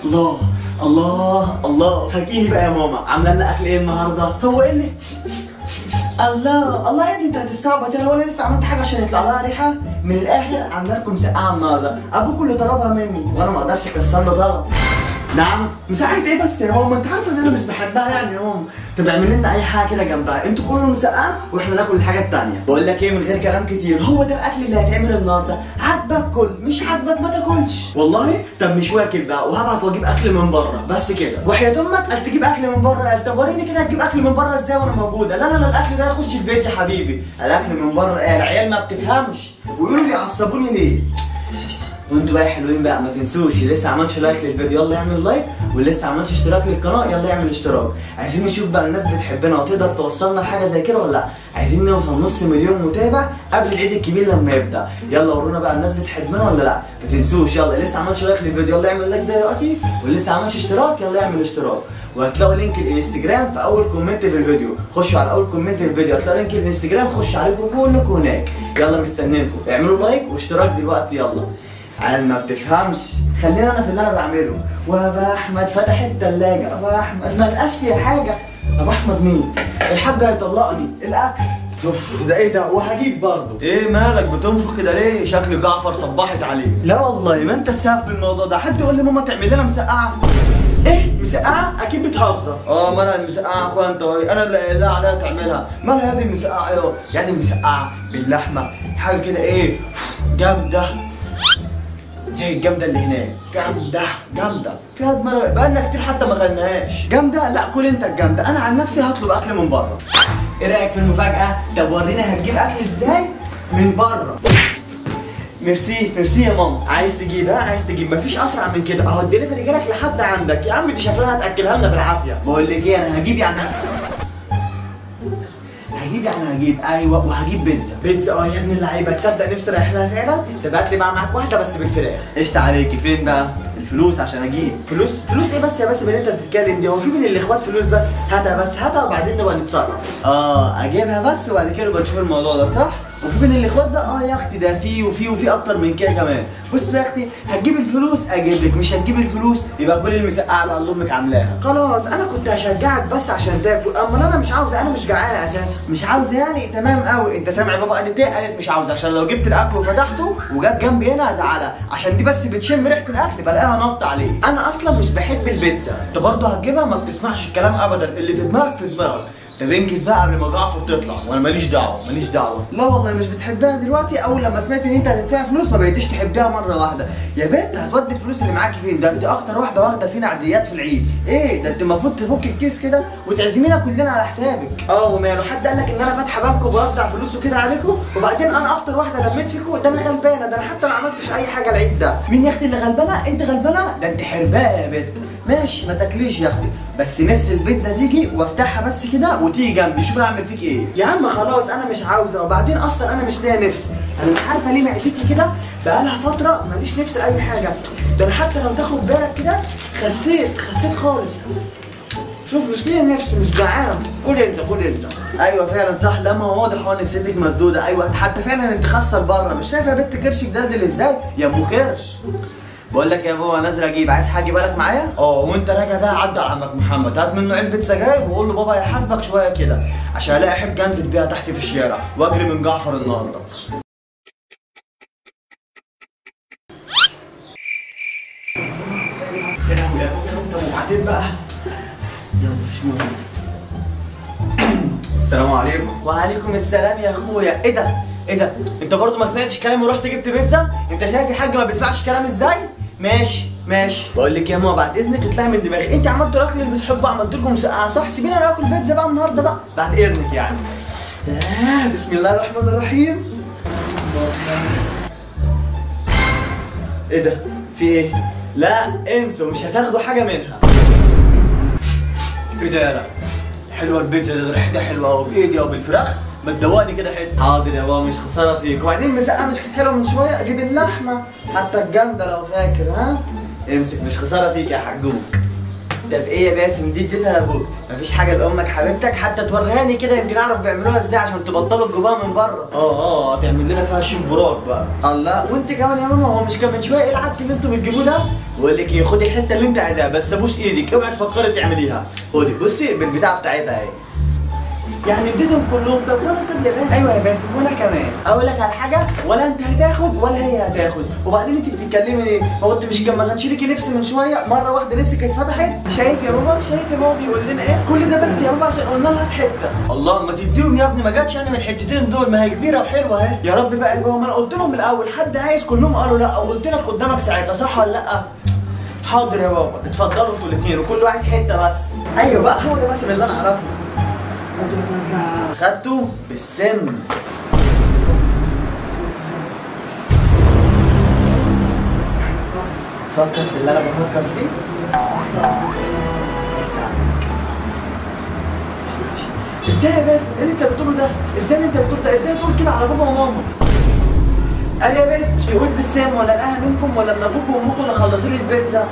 الله الله الله فاجئيني بقى يا ماما عامله لنا اكل ايه النهارده هو ايه اللي الله الله يا دي انت هتستعبط انا ولا لسه عملت حاجه عشان يطلع لها ريحه من الاخر عامله لكم مسقعه النهارده ابوكم اللي طلبها مني وانا ما اقدرش اكسر له طلب نعم مسقعه ايه بس يا ماما انت عارفه ان انا مش بحبها يعني يا ماما طب اعمل لنا اي حاجه كده جنبها انتوا كلوا المسقعه واحنا ناكل الحاجه التانيه بقول لك ايه من غير كلام كتير هو ده الاكل اللي هيتعمل النهارده عاجبك كل مش عاجبك ما تاكلش والله طب مش واكل بقى وهبعت واجيب اكل من بره بس كده وحياه امك قال تجيب اكل من بره قال طب وريني كده هتجيب اكل من بره ازاي وانا موجوده لا لا لا الاكل ده يخش البيت يا حبيبي الاكل من بره ايه العيال ما بتفهمش ويقولوا لي عصبوني ليه وانتوا بقى حلوين بقى ما تنسوش اللي لسه عملش لايك للفيديو يلا يعمل لايك واللي لسه عملش اشتراك للقناه يلا يعمل اشتراك عايزين نشوف بقى الناس بتحبنا وتقدر توصلنا لحاجه زي كده ولا لا عايزين نوصل نص مليون متابع قبل العيد الكبير لما يبدا يلا ورونا بقى الناس بتحبنا ولا لا ما تنسوش يلا اللي لسه عملش لايك للفيديو يلا يعمل لايك دلوقتي واللي لسه عملش اشتراك يلا يعمل اشتراك وهتلاقوا لينك الانستجرام في اول كومنت في الفيديو خشوا على اول كومنت في الفيديو هتلاقوا لينك الانستجرام خشوا عليه كلكم هناك يلا مستنينكم اعملوا لايك واشتراك دلوقتي يلا عيال ما بتفهمش خلينا انا في اللي انا بعمله وابا احمد فتح التلاجة ابا احمد ما لقاش فيها حاجه ابا احمد مين الحاج هيطلقني الاكل اوف ده ايه ده وهجيب برضه ايه مالك بتنفخ كده ليه شكل جعفر صبحت عليه لا والله ما انت السبب في الموضوع ده حد يقول لي ماما تعمل لنا مسقعه ايه مسقعه اكيد بتهزر اه ما انا المسقعه اخويا انت وهي. انا اللي قايلها عليها تعملها مالها يا دي المسقعه ايه يعني المسقعه باللحمه حاجه كده ايه جامده زي الجامده اللي هناك جامده جامده فيها دماغ بقالنا كتير حتى ما غناهاش جامده لا كل انت الجامده انا عن نفسي هطلب اكل من بره ايه رايك في المفاجاه طب ورينا هتجيب اكل ازاي من بره ميرسي ميرسي يا ماما عايز تجيب ها عايز تجيب مفيش اسرع من كده اهو الدليفري جالك لحد عندك يا عم دي شكلها هتاكلها لنا بالعافيه بقول لك ايه انا هجيب يعني هجيب يعني هجيب ايوه وهجيب بيتزا بيتزا اه يا ابن اللعيبه تصدق نفسي رايح لها فعلا طب هات لي بقى معاك واحده بس بالفراخ قشطه عليكي فين بقى الفلوس عشان اجيب فلوس فلوس ايه بس يا بس اللي انت بتتكلم دي هو في من الاخوات فلوس بس هاتها بس هاتها وبعدين نبقى نتصرف اه اجيبها بس وبعد كده نبقى نشوف الموضوع ده صح وفي من الاخوات ده اه يا اختي ده في وفي وفي اكتر من كده كمان بص بقى يا اختي هتجيب الفلوس اجيب لك مش هتجيب الفلوس يبقى كل المسقعه بقى اللي امك عاملاها خلاص انا كنت هشجعك بس عشان تاكل اما انا مش عاوز انا مش جعانه اساسا مش عاوز يعني تمام قوي انت سامع بابا قالت ايه قالت مش عاوز عشان لو جبت الاكل وفتحته وجت جنبي هنا هزعلها عشان دي بس بتشم ريحه الاكل بلاقيها نط عليه انا اصلا مش بحب البيتزا انت برضه هتجيبها ما بتسمعش الكلام ابدا اللي في دماغك في دماغك طب انجز بقى قبل ما جعفر تطلع وانا ماليش دعوه ماليش دعوه لا والله مش بتحبها دلوقتي اول لما سمعت ان انت هتدفع فلوس ما بقيتش تحبها مره واحده يا بنت هتودي الفلوس اللي معاكي فين ده انت اكتر واحده واخده فينا عديات في العيد ايه ده انت المفروض تفك الكيس كده وتعزمينا كلنا على حسابك اه وماله حد قال لك ان انا فاتحه بنك وبوزع فلوس وكده عليكم وبعدين انا اكتر واحده لميت فيكم ده انا غلبانه ده انا حتى ما عملتش اي حاجه العيد ده مين يا اختي اللي غلبانه انت غلبانه ده انت حربايه يا بنت ماشي ما تاكليش يا اختي بس نفس البيتزا تيجي وافتحها بس كده وتيجي جنبي شوف انا اعمل فيك ايه يا عم خلاص انا مش عاوزه وبعدين اصلا انا مش ليا نفس انا مش عارفه ليه معدتي كده بقالها فتره ماليش نفس لاي حاجه ده انا حتى لو تاخد بالك كده خسيت خسيت خالص شوف مش ليا نفس مش جعان كل انت كل انت ايوه فعلا صح لما هو واضح هو نفسيتك مسدوده ايوه حتى فعلا انت خاسه بره مش شايفه يا بنت كرشك دلدل ازاي يا ام كرش بقول لك يا بابا نازل اجيب عايز حاجه بالك معايا اه وانت راجع بقى عدى على عمك محمد هات منه علبه سجاير وقول له بابا يحاسبك شويه كده عشان الاقي حاجه انزل بيها تحت في الشارع واجري من جعفر النهارده يا لهوي يا لهوي وبعدين بقى يلا مش مهم السلام عليكم وعليكم السلام يا اخويا ايه ده ايه ده انت برضو ما سمعتش كلامي ورحت جبت بيتزا انت شايف يا حاج ما بيسمعش كلام ازاي ماشي ماشي بقول لك يا ماما بعد اذنك اطلعي من دماغي انت عملتوا الاكل اللي بتحبه عملت لكم مسقعه صح سيبيني انا اكل بيتزا بقى النهارده بقى بعد اذنك يعني آه بسم الله الرحمن الرحيم ايه ده في ايه لا انسوا مش هتاخدوا حاجه منها ايه ده يا لا حلوه البيتزا دي ريحتها حلوه قوي بايدي او بالفراخ ما تدوقني كده حته حاضر يا بابا مش خساره فيك وبعدين المسقعه مش كانت حلوه من شويه اجيب اللحمه حتى الجامده لو فاكر ها امسك مش خساره فيك يا حجوك طب ايه يا باسم دي اديتها لابوك مفيش حاجه لامك حبيبتك حتى توريهاني كده يمكن اعرف بيعملوها ازاي عشان تبطلوا الجباه من بره اه اه تعمل لنا فيها شيف براك بقى الله وانت كمان يا ماما هو مش كان من شويه ايه العك اللي انتوا بتجيبوه ده بقول لك ايه خدي الحته اللي انت عايزاها بس ابوس ايدك اوعي تفكري تعمليها خدي بصي بالبتاع بتاعتها اهي يعني اديتهم كلهم طب وانا طب يا باسم ايوه يا باسم وانا كمان اقول لك على حاجه ولا انت هتاخد ولا هي هتاخد وبعدين انت بتتكلمي ليه هو انت مش كان ما كانش ليكي نفس من شويه مره واحده نفسك اتفتحت شايف يا بابا شايف يا بابا بيقول لنا ايه كل ده بس يا بابا عشان قلنا لها حته الله ما تديهم يا ابني ما جاتش يعني من الحتتين دول ما هي كبيره وحلوه اهي يا رب بقى يا بابا ما انا قلت لهم من الاول حد عايز كلهم قالوا لا او قلت لك قدامك ساعتها صح ولا لا حاضر يا بابا اتفضلوا انتوا الاثنين وكل واحد حته بس ايوه بقى هو ده بس اللي انا اعرفه خدته بالسم تفكر في اللي انا بفكر فيه ازاي يا باسم ايه اللي انت بتقوله ده ازاي اللي انت بتقوله ده ازاي تقول كده على بابا وماما قال يا بنت يقول بالسام ولا الاهل منكم ولا من ابوكم وامكم اللي خلصوا لي البيتزا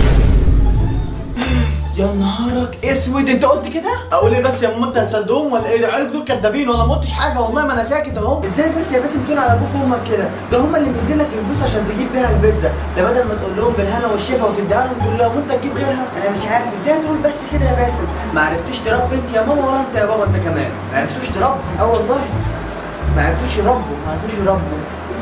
يا نهارك اسود انت قلت كده؟ اقول ايه بس يا ماما انت هتصدقهم ولا ايه؟ العيال دول كدابين ولا ما قلتش حاجه والله ما انا ساكت اهو ازاي بس يا باسم تقول على ابوك وامك كده؟ ده هم اللي مدين لك الفلوس عشان تجيب بيها البيتزا ده بدل ما تقول لهم بالهنا والشفا وتديها لهم كلها وانت تجيب غيرها انا مش عارف ازاي تقول بس كده يا باسم ما عرفتش تربي انت يا ماما ولا انت يا بابا انت كمان ما عرفتوش تربوا اه والله ما عرفتوش يربوا ما عرفتوش يربوا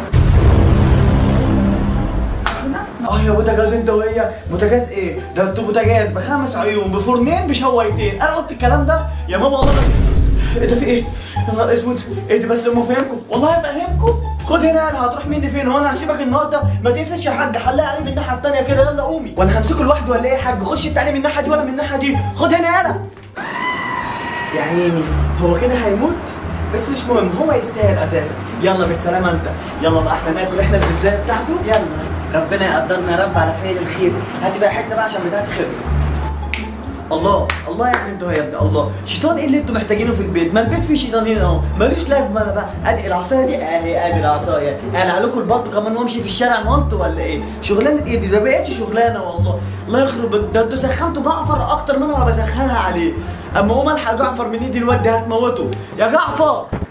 اه يا بوتاجاز انت وهي بوتاجاز ايه ده انتوا بوتاجاز بخمس عيون بفرنين بشوايتين انا قلت الكلام ده يا ماما والله بس- ايه ده في ايه يا نهار اسود ايه ده بس لما فهمكم والله هفهمكم خد هنا انا هتروح مني فين هو انا هسيبك النهارده ما تقفش يا حاج حلقها عليه من الناحيه الثانيه كده يلا قومي وانا همسكه لوحده ولا ايه يا حاج خش انت عليه من الناحيه دي ولا من الناحيه دي خد هنا انا يا عيني هو كده هيموت بس مش مهم هو يستاهل اساسا يلا بالسلامه انت يلا بقى احنا ناكل احنا البيتزا بتاعته يلا ربنا يقدرنا يا رب على فعل الخير هات بقى حته بقى عشان بتاعتي خلصت الله الله يا ابني انتوا يا ابني الله شيطان ايه اللي انتوا محتاجينه في البيت ما البيت فيه شيطانين اهو ملوش لازمه انا بقى ادي العصايه دي اهي ادي العصايه انا عليكم البط كمان وامشي في الشارع مالته ولا ايه شغلانه ايه دي ده بقتش شغلانه والله الله يخرب ده انتوا سخنتوا جعفر اكتر ما انا ما بسخنها عليه اما هو ملحق جعفر من ايدي الواد ده هتموته يا جعفر